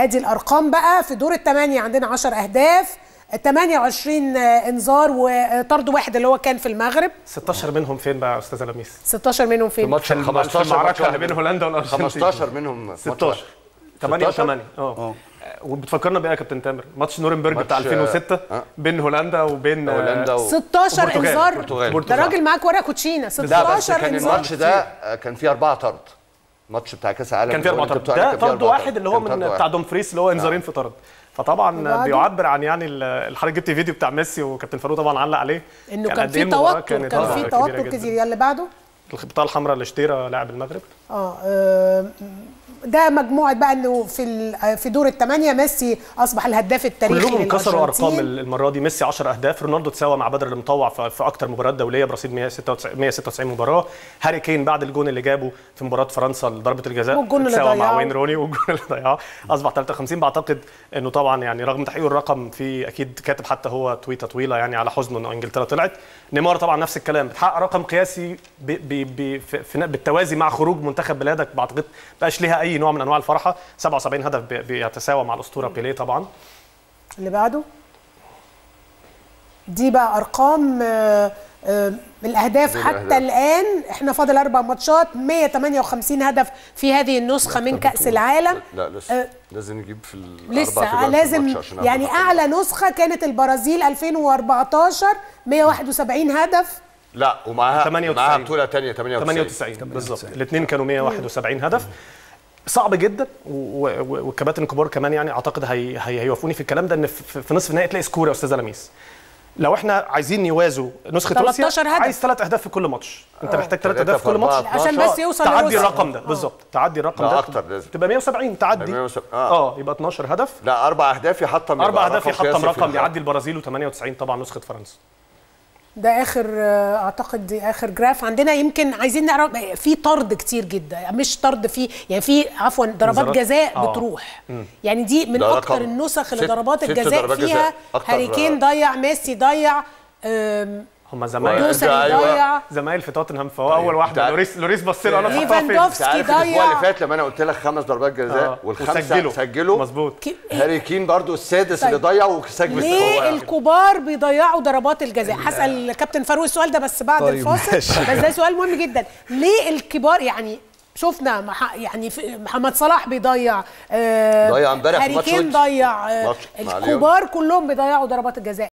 ادي الارقام بقى في دور الثمانيه عندنا 10 اهداف 28 انذار وطرد واحد اللي هو كان في المغرب 16 منهم فين بقى يا استاذه لميس 16 منهم في فين ماتش في الم- 15 في المعركة ماتش اللي بين هولندا والأرجنتين. 15 منهم ماتش 16 8 16 و8 اه وبتفكرنا بايه يا كابتن تامر ماتش نورنبرج ماتش، بتاع 2006 آه. بين هولندا وبين آه، هولندا و... 16 البرتغال. انذار البرتغال. ده راجل معاك ورقه كوتشينه لا بس 16 كان انذار الماتش ده آه، كان فيه أربعة طرد ماتش بتاع كأس العالم كان في اللي اربع هو اللي طرد كنت بتقول عليه ده كان فيه طرد أربعة واحد اللي هو كان من طرد بتاع واحد. دومفريس اللي هو انذارين في طرد فطبعا وبعده؟ بيعبر عن يعني ال- حضرتك جبت فيديو بتاع ميسي وكابتن فاروق طبعا علق عليه انه كان قد في إيه المباراة توتر كانت كان آه في كبيرة توتر جداً. كتير اللي بعده البطاقه الحمراء اللي اشترى لاعب المغرب اه آه، ده مجموعه بقى انه في ال- في دور الثمانيه ميسي اصبح الهداف التاريخي كلهم كسروا ارقام للأرجنتين. المره دي ميسي 10 اهداف رونالدو تساوى مع بدر المطوع في في اكتر مباريات دوليه برصيد 196 196 مباراه هاري كين بعد الجون اللي جابه في مباراه فرنسا ضربه الجزاء والجون اللي تساوى مع ضيعه. وين روني والجون اللي ضيعه اصبح 53 بعتقد انه طبعا يعني رغم تحقيق الرقم في اكيد كاتب حتى هو تويته طويله يعني على حزنه ان انجلترا طلعت نيمار طبعا نفس الكلام بتحقق رقم قياسي ب ب ب في في- بالتوازي مع خروج منتخب بلادك بعتقد بقاش ليها اي نوع من انواع الفرحه 77 هدف بي- بيتساوى مع الاسطوره بيليه طبعا اللي بعده دي بقى ارقام آه، آه، الاهداف دي حتى الأهداف. الان احنا فاضل اربع ماتشات 158 هدف في هذه النسخه من كاس العالم لا لسه آه، لازم نجيب في الأربع لسه تجوان في لازم الماتش عشان يعني أعرف اعلى نسخه كانت البرازيل 2014 171 هدف لا ومعاها 98. معاها بطولة تانية 98 98 بالظبط الاثنين كانوا 171 هدف صعب جدا و- و- والكباتن الكبار كمان يعني اعتقد هي هي هيوافقوني في الكلام ده ان في في نصف النهائي تلاقي سكور يا استاذه لميس لو احنا عايزين نوازوا نسخه 13 روسيا هدف. عايز ثلاث اهداف في كل ماتش انت محتاج ثلاث تلاتة اهداف في في كل ماتش أربعة، عشان 12. بس يوصل تعدي لروسيا. الرقم ده آه. بالظبط تعدي الرقم لا، ده أكتر لازم. تبقى 170 تعدي 170. آه. اه يبقى 12 هدف لا أربع أهداف يحطم اربع يبقى اهداف رقم يحطم قياسي في رقم الحرب. يعدي البرازيل و98 طبعا نسخه فرنسا ده اخر آه، اعتقد دي اخر جراف عندنا يمكن عايزين نعرف في طرد كتير جدا مش طرد في يعني في عفوا ضربات انذارات. جزاء آه. بتروح يعني دي من ده اكتر رقم النسخ اللي ست- ضربات ست الجزاء ضربات فيها جزاء. أكتر- هاري كين ضيع ميسي ضيع آم، هم زمايل دوسري أيوة. ضيع زمايل في توتنهام فهو اول واحده تعال. لوريس لوريس بص له انا حطها فين ليفاندوفسكي انت عارف الاسبوع ضيع. اللي فات لما انا قلت لك خمس ضربات جزاء آه. والخمسه وسجلوا. سجلوا مظبوط كي- هاري كين برضو السادس طيب. اللي ضيع وسجل ليه الكبار بيضيعوا ضربات الجزاء هسال كابتن فاروق السؤال ده بس بعد طيب، الفاصل ماشي. بس ده سؤال مهم جدا ليه الكبار يعني شفنا مح- يعني في- محمد صلاح بيضيع آه ضيع امبارح في هاري ماتش كين ويلز. ضيع آه ماتش مع ليون. الكبار كلهم بيضيعوا ضربات الجزاء